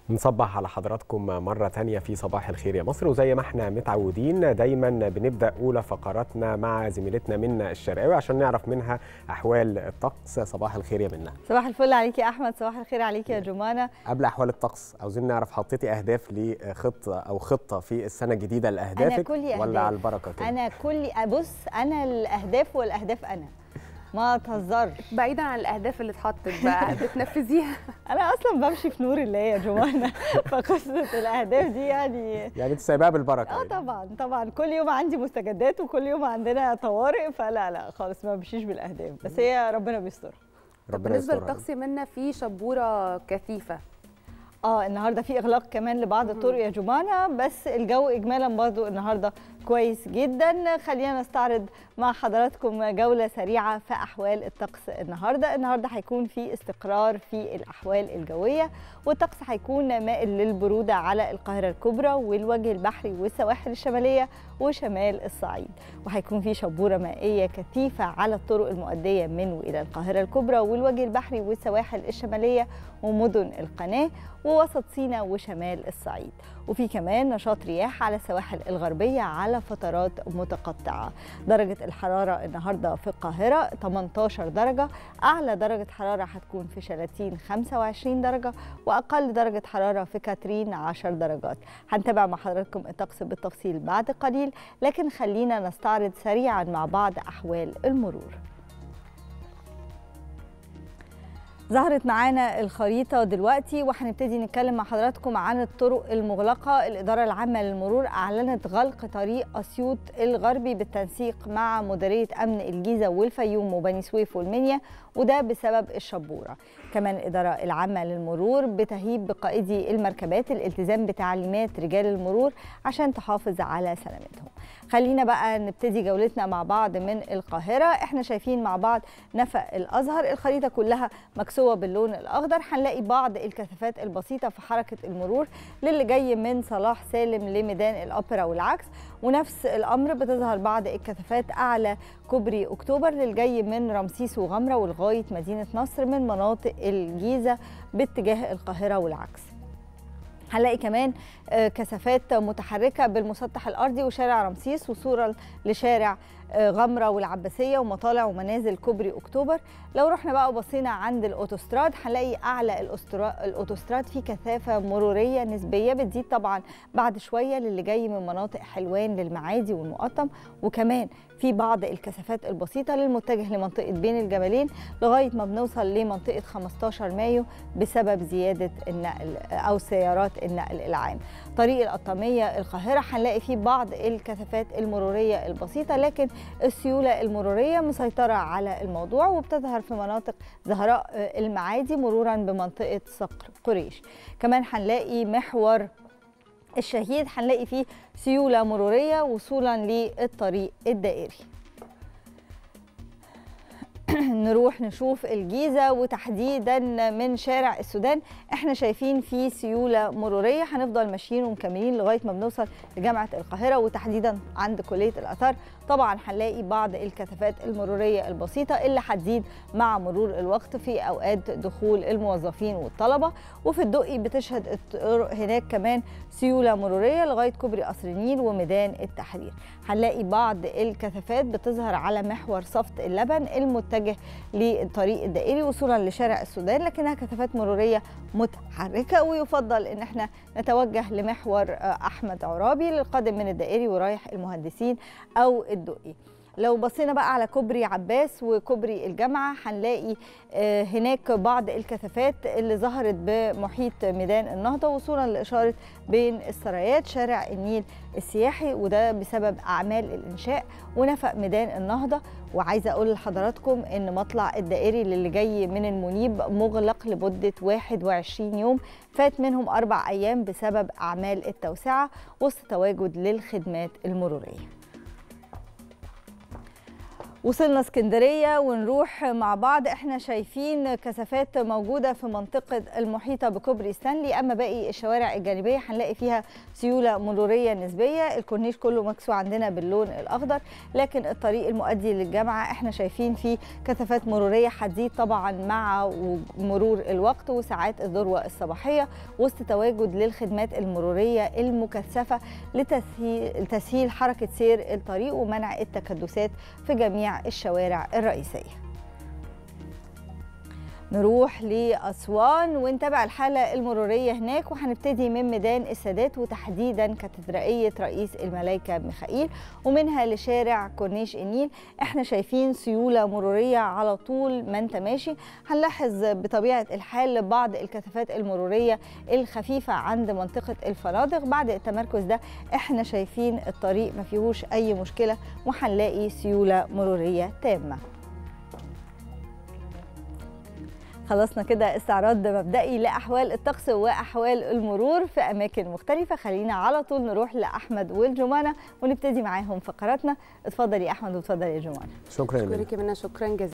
نصبح على حضراتكم مرة تانية في صباح الخير يا مصر وزي ما احنا متعودين دايما بنبدأ أولى فقراتنا مع زميلتنا منا الشرقاوي عشان نعرف منها أحوال الطقس صباح الخير يا منا صباح الفل عليك يا أحمد صباح الخير عليك يا جمانة قبل أحوال الطقس عاوزين نعرف حطيتي أهداف لخطة أو خطة في السنة الجديدة لأهدافك أنا كلي أهداف ولا على البركة كده؟ أنا كلي بص أنا الأهداف والأهداف أنا ما تهزرش بعيدا عن الاهداف اللي اتحطت بقى بتنفذيها انا اصلا بمشي في نور الله يا جمانه فقصه الاهداف دي يعني يعني انت سايباها بالبركه اه طبعا طبعا كل يوم عندي مستجدات وكل يوم عندنا طوارئ فلا لا خالص ما بمشيش بالاهداف بس هي ربنا بيستر ربنا بالنسبه يسترها. للطقس منا في شبوره كثيفه اه النهارده في اغلاق كمان لبعض الطرق يا جمانه بس الجو اجمالا برضو النهارده كويس جدا خلينا نستعرض مع حضراتكم جوله سريعه في احوال الطقس النهارده النهارده هيكون في استقرار في الاحوال الجويه والطقس هيكون مائل للبروده على القاهره الكبرى والوجه البحري والسواحل الشماليه وشمال الصعيد وهيكون في شبوره مائيه كثيفه على الطرق المؤديه من والى القاهره الكبرى والوجه البحري والسواحل الشماليه ومدن القناه ووسط سيناء وشمال الصعيد وفي كمان نشاط رياح على السواحل الغربيه على فترات متقطعه درجه الحراره النهارده في القاهره 18 درجه اعلى درجه حراره هتكون في شلاتين 25 درجه واقل درجه حراره في كاترين 10 درجات هنتابع مع حضراتكم الطقس بالتفصيل بعد قليل لكن خلينا نستعرض سريعا مع بعض احوال المرور ظهرت معانا الخريطة دلوقتي وهنبتدي نتكلم مع حضراتكم عن الطرق المغلقة الإدارة العامة للمرور أعلنت غلق طريق أسيوط الغربي بالتنسيق مع مديرية أمن الجيزة والفيوم وبني سويف والمنيا وده بسبب الشبورة كمان الإدارة العامة للمرور بتهيب بقائدي المركبات الالتزام بتعليمات رجال المرور عشان تحافظ على سلامتهم خلينا بقى نبتدي جولتنا مع بعض من القاهرة احنا شايفين مع بعض نفق الأزهر الخريطة كلها مكسوة باللون الأخضر هنلاقي بعض الكثافات البسيطة في حركة المرور للي جاي من صلاح سالم لميدان الأوبرا والعكس ونفس الأمر بتظهر بعض الكثافات أعلى كوبري أكتوبر للجاي من رمسيس وغمرة ولغاية مدينة نصر من مناطق الجيزة باتجاه القاهرة والعكس هنلاقي كمان كثافات متحركه بالمسطح الارضي وشارع رمسيس وصوره لشارع غمره والعباسيه ومطالع ومنازل كوبري اكتوبر لو رحنا بقى وبصينا عند الاوتوستراد هنلاقي اعلى الاوتوستراد في كثافه مروريه نسبيه بتزيد طبعا بعد شويه للي جاي من مناطق حلوان للمعادي والمقطم وكمان في بعض الكثافات البسيطه للمتجه لمنطقه بين الجبلين لغايه ما بنوصل لمنطقه 15 مايو بسبب زياده النقل او سيارات النقل العام طريق القطاميه القاهره هنلاقي فيه بعض الكثافات المروريه البسيطه لكن السيوله المروريه مسيطره على الموضوع وبتظهر في مناطق زهراء المعادي مرورا بمنطقه صقر قريش كمان هنلاقي محور الشهيد هنلاقي فيه سيوله مروريه وصولا للطريق الدائري نروح نشوف الجيزه وتحديدا من شارع السودان احنا شايفين في سيوله مروريه هنفضل ماشيين ومكملين لغايه ما بنوصل لجامعه القاهره وتحديدا عند كليه الاثار طبعا هنلاقي بعض الكثافات المروريه البسيطه اللي هتزيد مع مرور الوقت في اوقات دخول الموظفين والطلبه وفي الدقي بتشهد الطرق هناك كمان سيوله مروريه لغايه كوبري قصر النيل وميدان التحرير هنلاقي بعض الكثافات بتظهر على محور صفت اللبن المتجه للطريق الدائري وصولا لشارع السودان لكنها كثافات مروريه متحركه ويفضل ان احنا نتوجه لمحور احمد عرابي للقادم من الدائري ورايح المهندسين او الدقي لو بصينا بقى على كوبري عباس وكوبري الجامعة هنلاقي هناك بعض الكثافات اللي ظهرت بمحيط ميدان النهضة وصولا لإشارة بين السرايات شارع النيل السياحي وده بسبب أعمال الإنشاء ونفق ميدان النهضة وعايزة أقول لحضراتكم إن مطلع الدائري اللي جاي من المنيب مغلق لمدة 21 يوم فات منهم أربع أيام بسبب أعمال التوسعة وسط تواجد للخدمات المرورية وصلنا اسكندرية ونروح مع بعض احنا شايفين كثافات موجودة في منطقة المحيطة بكوبري ستانلي اما باقي الشوارع الجانبية هنلاقي فيها سيولة مرورية نسبية الكورنيش كله مكسو عندنا باللون الاخضر لكن الطريق المؤدي للجامعة احنا شايفين فيه كثافات مرورية هتزيد طبعا مع مرور الوقت وساعات الذروة الصباحية وسط تواجد للخدمات المرورية المكثفة لتسهيل حركة سير الطريق ومنع التكدسات في جميع الشوارع الرئيسية نروح لأسوان ونتابع الحالة المرورية هناك وهنبتدي من ميدان السادات وتحديدا كاتدرائية رئيس الملايكة ميخائيل ومنها لشارع كورنيش النيل احنا شايفين سيولة مرورية على طول ما انت ماشي هنلاحظ بطبيعة الحال بعض الكثافات المرورية الخفيفة عند منطقة الفنادق بعد التمركز ده احنا شايفين الطريق ما فيهوش أي مشكلة وهنلاقي سيولة مرورية تامة خلصنا كده استعراض مبدئي لاحوال الطقس واحوال المرور في اماكن مختلفه خلينا على طول نروح لاحمد والجمانه ونبتدي معاهم فقراتنا اتفضل يا احمد واتفضل يا جمانه شكرا شكرا كمان شكرا جزيلا